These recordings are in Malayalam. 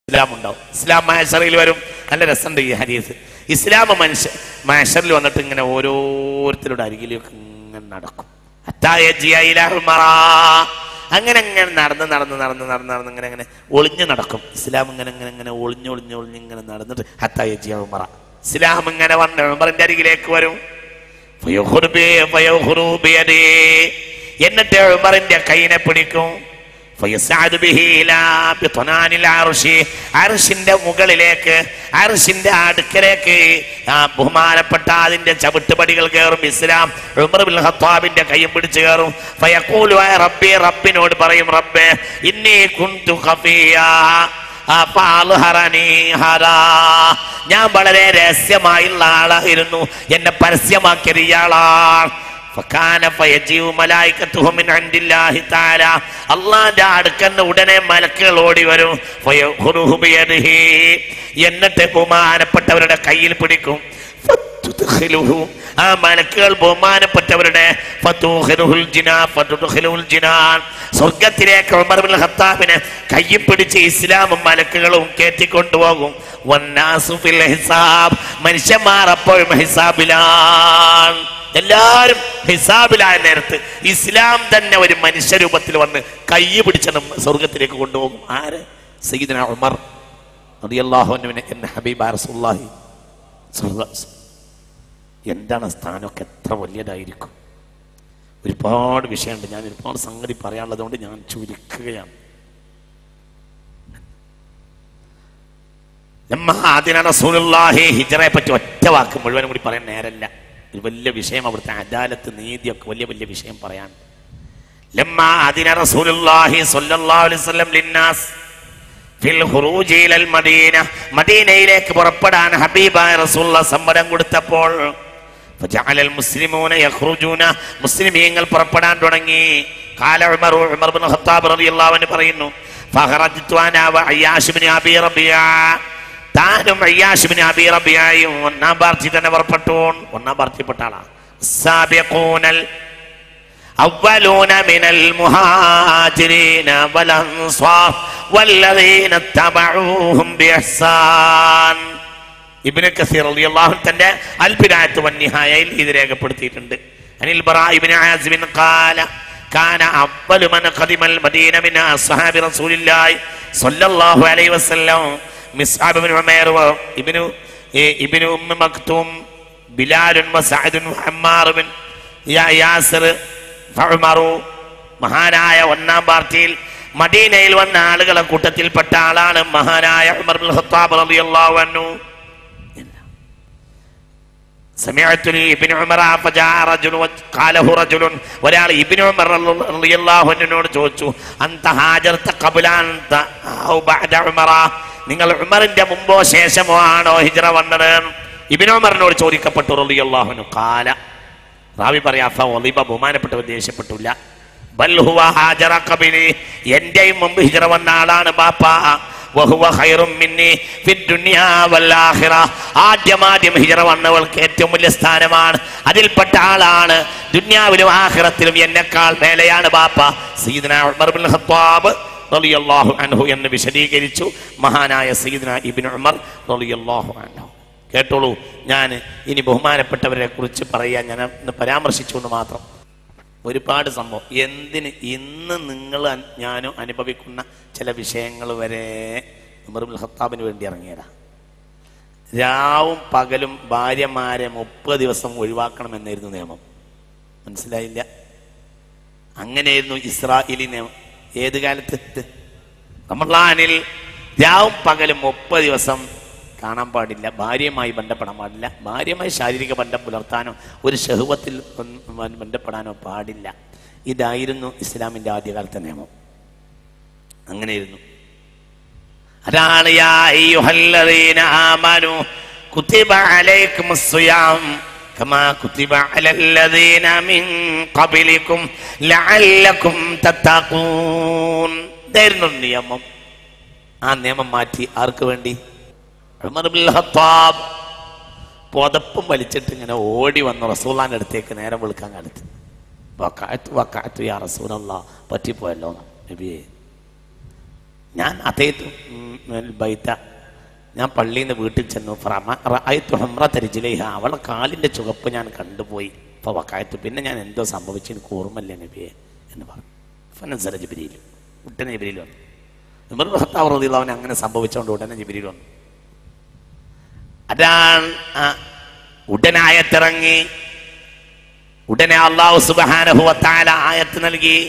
ഇസ്ലാം ഉണ്ടാവും ഇസ്ലാം മാഷറിൽ വരും നല്ല രസമുണ്ട് ഈ ഹരീസ് ഇസ്ലാം മനുഷ്യ മാഷറിൽ വന്നിട്ട് ഇങ്ങനെ ഓരോരുത്തരുടെ അരികിലേക്ക് ഇങ്ങനെ നടക്കും ഹത്താ യജിയ ഇലാ ഉമറ. അങ്ങനെ അങ്ങനെ നടന്ന് നടന്ന് നടന്ന് നടന്ന് നടന്ന് ഇങ്ങനെ ഇങ്ങനെ ഒളിഞ്ഞു നടക്കും ഇസ്ലാം ഇങ്ങനെ ഇങ്ങനെ ഇങ്ങനെ ഒളിഞ്ഞു ഒളിഞ്ഞു ഒളിഞ്ഞ് ഇങ്ങനെ നടന്നിട്ട് ഹത്താ യജിയ ഉമറ ഇസ്ലാം ഇങ്ങനെ വന്ന് ഉമറിന്റെ അരികിലേക്ക് വരും ഫയഖുറു ബി- ഫയഖുറു ബിയദി. എന്നിട്ട് ഉമറിന്റെ കൈനെ പിടിക്കും ഫയസ്അദു ബിഹി ഇലാ ബിത്നാനിൽ അർശി. അർശിന്റെ മുകളിലേക്ക് അർശിന്റെ അടുക്കലേക്ക് ആ ബഹുമാനപ്പെട്ട അതിന്റെ ചവിട്ടുപടികൾ കയറും ഇസ്ലാം ഉമർ ബിൻ ഖത്താബിന്റെ കൈയും പിടിച്ചു കയറും ഫയഖൂലു ആ റബ്ബി റബ്ബിനോട് പറയും റബ്ബേ ഇന്നി കുന്തു ഖഫിയാ അഫഅൽഹറനി ഹറാ. ഞാൻ വളരെ രഹസ്യമായുള്ള ആളായിരുന്നു എന്നെ പരസ്യമാക്കിയത് ഇയാളാണ് ഫക്കാന ഫയജിഉ മലായികത്തുഹു മിൻ ഇൻദില്ലാഹി തആല അല്ലാഹുവിന്റെ അടുക്കന്ന് ഉടനെ മലക്കുകൾ ഓടി വരും ഫയഖുറുഹു ബിയദിഹി എന്നിട്ട് ബഹുമാനപ്പെട്ടവരുടെ കയ്യിൽ പിടിക്കും ഫതുദ്ഖിലുഹു ആ മലക്കുകൾ ബഹുമാനപ്പെട്ടവരുടെ ഫതുദ്ഖിലുഹുൽ ജിനാ ഫതുദ്ഖിലുഹുൽ ജിനാൻ സ്വർഗത്തിലേക്ക് ഉമർ ബിൻ ഖത്താബിനെ കയ്യിൽ പിടിച്ച് ഇസ്ലാമും മലക്കുകളും കയറ്റിക്കൊണ്ടുപോകും വന്നാസു ഫിൽ ഹിസാബ് മനുഷ്യന്മാർ അപ്പോഴും ഹിസാബിലാണ് എല്ലാവരും ഹിസാബിലായ നേരത്ത് ഇസ്ലാം തന്നെ ഒരു മനുഷ്യരൂപത്തിൽ വന്ന് കൈ പിടിച്ച നമ്മ സ്വർഗത്തിലേക്ക് കൊണ്ടുപോകും ആര് സയ്യിദ്ന ഉമർ റളിയല്ലാഹുവിനെ എന്ന ഹബീബ റസൂലുള്ളാഹി സ്വല്ലല്ലാഹു അലൈഹി വസല്ലം. എന്താണ് സ്ഥാനമൊക്കെ എത്ര വലിയതായിരിക്കും ഒരുപാട് വിഷയമുണ്ട് ഞാൻ ഒരുപാട് സംഗതി പറയാനുള്ളത് കൊണ്ട് ഞാൻ ചുരുക്കുകയാണ് നമ്മ ആദിന റസൂലുള്ളാഹി ഹിജറയെ പറ്റി ഒറ്റ വാക്ക് മുഴുവനും കൂടി പറയാൻ നേരല്ല ഒരു വലിയ വിഷയം അവിടുത്തെ അദാലത്ത് നീതിയൊക്കെ വലിയ വലിയ വിഷയം പറയാൻ ലമ്മ ആദിന റസൂലുള്ളാഹി സ്വല്ലല്ലാഹു അലൈഹി വസല്ലം ലിന്നാസ് ഫിൽ ഖുറൂജി ഇലൽ മദീന മദീനയിലേക്ക് പുറപ്പെടാൻ ഹബീബായ റസൂലുള്ള സമ്മതം കൊടുത്തപ്പോൾ فجعل المسلمون يخرجون മുസ്ലിമീങ്ങൾ പുറപ്പെടാൻ തുടങ്ങി قال عمر عمر بن الخطاب رضي الله عنه പറയുന്നു فخرجت انا وعياش بن ابي ربيعه താനും അയ്യാഷിബിന് അബി റബിയായും ഒന്നാം പാർട്ടി തന്നെ പുറപ്പെട്ടു ഒന്നാം പാർട്ടിപ്പെട്ട ആളാ സാബിഖൂനൽ أولون من المهاجرين والأنصار والذين اتبعوهم بإحسان ഇബ്നു കസീർ റളിയല്ലാഹു തന്റെ അൽബിനായത്ത് വന്നിഹായയിൽ ഇത് രേഖപ്പെടുത്തിയിട്ടുണ്ട് അനിൽ ബറാ ഇബ്നു ആസിബിൻ ഖാല കാന അവ്വലു മൻ ഖദിമൽ മദീന മിൻ അസ്ഹാബി റസൂലില്ലാഹി സ്വല്ലല്ലാഹു അലൈഹി വസല്ലം മിസ്അബ് ഇബ്നു ഉമൈർ വ ഇബ്നു ഏ, ഇബ്നു ഉമ്മ മക്തൂം ബിലാലുൻ വസഅദുൻ അമ്മാർ ബിൻ യാ- യാസിർ ഫഉമറു മഹാനായ ഒന്നാം പാർട്ടിയിൽ മദീനയിൽ വന്ന ആളുകളെ കൂട്ടത്തിൽപ്പെട്ട ആളാണ് മഹാനായ ഉമർ ബിൻ ഖത്താബ് റളിയല്ലാഹു അൻഹു سمعت لي ابن عمر فجاء رجل قاله رجل ഒരാൾ ഇബ്നു ഉമർ റളിയല്ലാഹു അൻഹുവിനോട് ചോദിച്ചു അന്ത ഹാജർത ഖബല അന്ത ഔ ബഅദ ഉമറ നിങ്ങൾ ഉമറിന്റെ മുമ്പോ ശേഷമോ ആണോ ഹിജ്റ വന്നത് ഇബ്നു ഉമറിനോട് ചോദിക്കപ്പെട്ടു റളിയല്ലാഹു അൻഹു ഖാല റാവി പറയാ ഫളിബ ബഹുമാനപ്പെട്ടവർ ദേഷ്യപ്പെട്ടില്ല ബൽ ഹുവ ഹാജറ ഖബലി എന്റെയും മുമ്പ് ഹിജ്റ വന്ന ആളാണ് ബാപ്പ വഹുവ ഖൈറും മിന്നി ഫിദ് ദുനിയാ വൽ ആഖിറ ആദ്യമാദ്യം ഹിജ്റ വന്നവൾക്ക് ഏറ്റവും വലിയ സ്ഥാനമാണ് അതിൽപ്പെട്ട ആളാണ് ദുനിയാവിലും ആഖിറത്തിലും എന്നെക്കാൾ മേലെയാണ് ബാപ്പ സയ്യിദ്ന ഉമർ ബിൻ ഖത്താബ് റളിയല്ലാഹു അൻഹു എന്ന് വിശദീകരിച്ചു മഹാനായ സയ്യിദ്ന ഇബ്നു ഉമർ റളിയല്ലാഹു അൻഹു കേട്ടോളൂ ഞാൻ ഇനി ബഹുമാനപ്പെട്ടവരെ കുറിച്ച് പറയാൻ ഞാൻ ഒന്ന് പരാമർശിച്ചു എന്ന് മാത്രം ഒരുപാട് സംഭവം എന്തിന് ഇന്ന് നിങ്ങൾ അൻ- ഞാനും അനുഭവിക്കുന്ന ചില വിഷയങ്ങൾ വരെ ഉമറുൽ ഖത്താബിന് വേണ്ടി ഇറങ്ങിയതാ രാവും പകലും ഭാര്യമാരെ മുപ്പത് ദിവസം ഒഴിവാക്കണമെന്നായിരുന്നു നിയമം മനസ്സിലായില്ല അങ്ങനെയായിരുന്നു ഇസ്രായേലി നിയമം ഏത് കാലത്ത് റമളാനിൽ രാവും പകലും മുപ്പത് ദിവസം കാണാൻ പാടില്ല ഭാര്യയുമായി ബന്ധപ്പെടാൻ പാടില്ല ഭാര്യയുമായി ശാരീരിക ബന്ധം പുലർത്താനോ ഒരു ഷഹുവത്തിൽ ബ- ബന്ധപ്പെടാനോ പാടില്ല ഇതായിരുന്നു ഇസ്ലാമിന്റെ ആദ്യകാലത്തെ നിയമം അങ്ങനെയായിരുന്നു അതാണ് യാ അയ്യുഹല്ലദീന ആമനു കുതിബ അലൈക്കുമുസ് സിയാം കമാ കുതിബ അലല്ലദീന മിൻ ഖബലിക്കും ലഅല്ലക്കും തത്തഖൂൻ ഇതായിരുന്നു നിയമം ആ നിയമം മാറ്റി ആർക്ക് വേണ്ടി ഉമർ ബിൻ ഖത്താബ് പുതപ്പും വലിച്ചിട്ട് ഇങ്ങനെ ഓടി വന്നു റസൂലാന്റെ അടുത്തേക്ക് നേരം വിളിക്കാൻ കാലത്ത് വക്കാത്ത് വക്കാത്ത് യാ റസൂലല്ലാ പറ്റിപ്പോയല്ലോ നബിയെ ഞാൻ അതേത്തു ബൈത്ത ഞാൻ പള്ളിയിൽ നിന്ന് വീട്ടിൽ ചെന്നു ഹമ്ര തരിജിലേഹ അവളെ കാലിൻ്റെ ചുവപ്പ് ഞാൻ കണ്ടുപോയി അപ്പോൾ വക്കായത്ത് പിന്നെ ഞാൻ എന്തോ സംഭവിച്ചു എനിക്ക് ഓർമ്മയില്ല നബിയെ എന്ന് പറഞ്ഞു ഫനസര ജിബിരിയിൽ ഉടനെ ജിബിരിയിൽ വന്നു ഉമർ ഭർത്താവ് റളിയല്ലാഹു അൻഹു അങ്ങനെ സംഭവിച്ചുകൊണ്ട് ഉടനെ ജിബിരിയിൽ വന്നു അതാണ് ആ ഉടനെ ആയത്തിറങ്ങി ഉടനെ അള്ളാഹു സുബ്ഹാനഹു വതആല ആയത്ത് നൽകി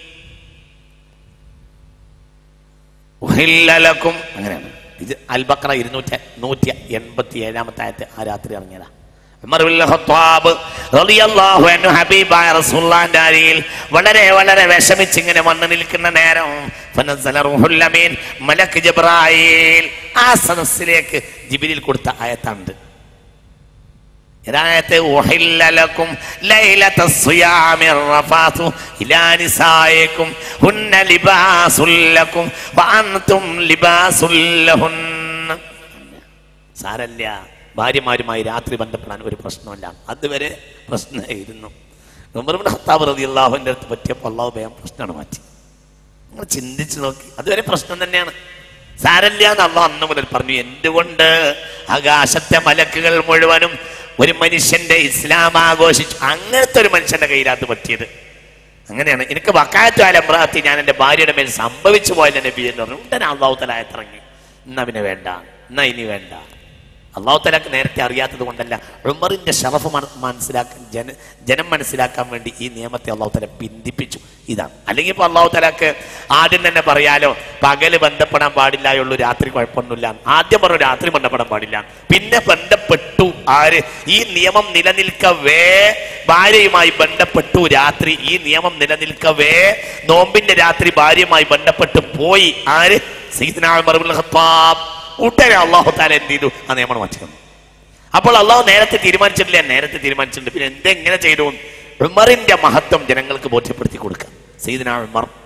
ഉഹില്ല ലക്കും അങ്ങനെയാണ് ഇത് അൽബക്ര ഇരുന്നൂറ്റി നൂറ്റി എൺപത്തി ഏഴാമത്തെ ആയത്ത് ആ രാത്രി ഇറങ്ങിയതാ ഉമർ ബിൻ ഖത്താബ് റളിയല്ലാഹു അൻഹു ഹബീബായ റസൂലുള്ളാഹിന്റെ അരികിൽ വളരെ വളരെ വിഷമിച്ച് ഇങ്ങനെ വന്നു നിൽക്കുന്ന നേരം ഫനസല റൂഹുൽ അമീൻ മലക്ക് ജിബ്രായീൽ ആ സദസ്സിലേക്ക് ജിബ്രീൽ കൊടുത്ത ആയത്തുണ്ട് ഇതായത്ത് ഉഹില്ല ലക്കും ലൈലത സിയാമി റഫാതു ഇലാ നിസായിക്കും ഹുന്ന ലിബാസുൽ ലക്കും വഅൻതും ലിബാസുൽ ലഹുന്ന സാരല്ല ഭാര്യമാരുമായി രാത്രി ബന്ധപ്പെടാൻ ഒരു പ്രശ്നമല്ല അതുവരെ പ്രശ്നമായിരുന്നു ഉമർ ഇബ്നു ഖത്താബ് റളിയല്ലാഹുവിന്റെ അടുത്ത് പറ്റിയപ്പോൾ അള്ളാഹു വേഗം പ്രശ്നമാണ് മാറ്റി നിങ്ങൾ ചിന്തിച്ചു നോക്കി അതുവരെ പ്രശ്നം തന്നെയാണ് സാരല്ല എന്ന് അള്ളാഹ് അന്ന് മുതൽ പറഞ്ഞു എന്തുകൊണ്ട് ആകാശത്തെ മലക്കുകൾ മുഴുവനും ഒരു മനുഷ്യന്റെ ഇസ്ലാം ആഘോഷിച്ചു അങ്ങനത്തെ ഒരു മനുഷ്യന്റെ കയ്യിലത് പറ്റിയത് അങ്ങനെയാണ് എനിക്ക് വക്കാത്തു അലമ്രാത്തി ഞാൻ എൻ്റെ ഭാര്യയുടെ മേൽ സംഭവിച്ചു പോയല്ലോ നബി എന്ന് പറഞ്ഞു ഉടനെ അള്ളാഹു തലായത്തിറങ്ങി എന്നാ പിന്നെ വേണ്ട എന്നാ ഇനി വേണ്ട അള്ളാഹു തലാക്ക് നേരത്തെ അറിയാത്തത് കൊണ്ടല്ല ഉമറിന്റെ ഷറഫ് മന- മനസ്സിലാക്കാൻ ജന ജനം മനസ്സിലാക്കാൻ വേണ്ടി ഈ നിയമത്തെ അള്ളാഹു തല ബന്ധിപ്പിച്ചു ഇതാണ് അല്ലെങ്കിൽ ഇപ്പൊ അള്ളാഹു തലാക്ക് ആദ്യം തന്നെ പറയാലോ പകല് ബന്ധപ്പെടാൻ പാടില്ലായുള്ളൂ രാത്രി കുഴപ്പമൊന്നുമില്ല ആദ്യം പറഞ്ഞു രാത്രി ബന്ധപ്പെടാൻ പാടില്ല പിന്നെ ബന്ധപ്പെട്ടു ആര് ഈ നിയമം നിലനിൽക്കവേ ഭാര്യയുമായി ബന്ധപ്പെട്ടു രാത്രി ഈ നിയമം നിലനിൽക്കവേ നോമ്പിന്റെ രാത്രി ഭാര്യയുമായി ബന്ധപ്പെട്ട് പോയി ആര് സയ്യിദ്നാ ഉമർ ഇബ്നുൽ ഖത്താബ് ഉടനെ അള്ളാഹു താല എന്ത് ചെയ്തു ആ നിയമം മാറ്റി തന്നു അപ്പോൾ അള്ളാഹു നേരത്തെ തീരുമാനിച്ചിട്ടില്ല നേരത്തെ തീരുമാനിച്ചിട്ടുണ്ട് പിന്നെ എന്തെങ്ങനെ ചെയ്തു ഉമറിന്റെ മഹത്വം ജനങ്ങൾക്ക് ബോധ്യപ്പെടുത്തി കൊടുക്കുക സയ്യിദ്നാ ഉമർ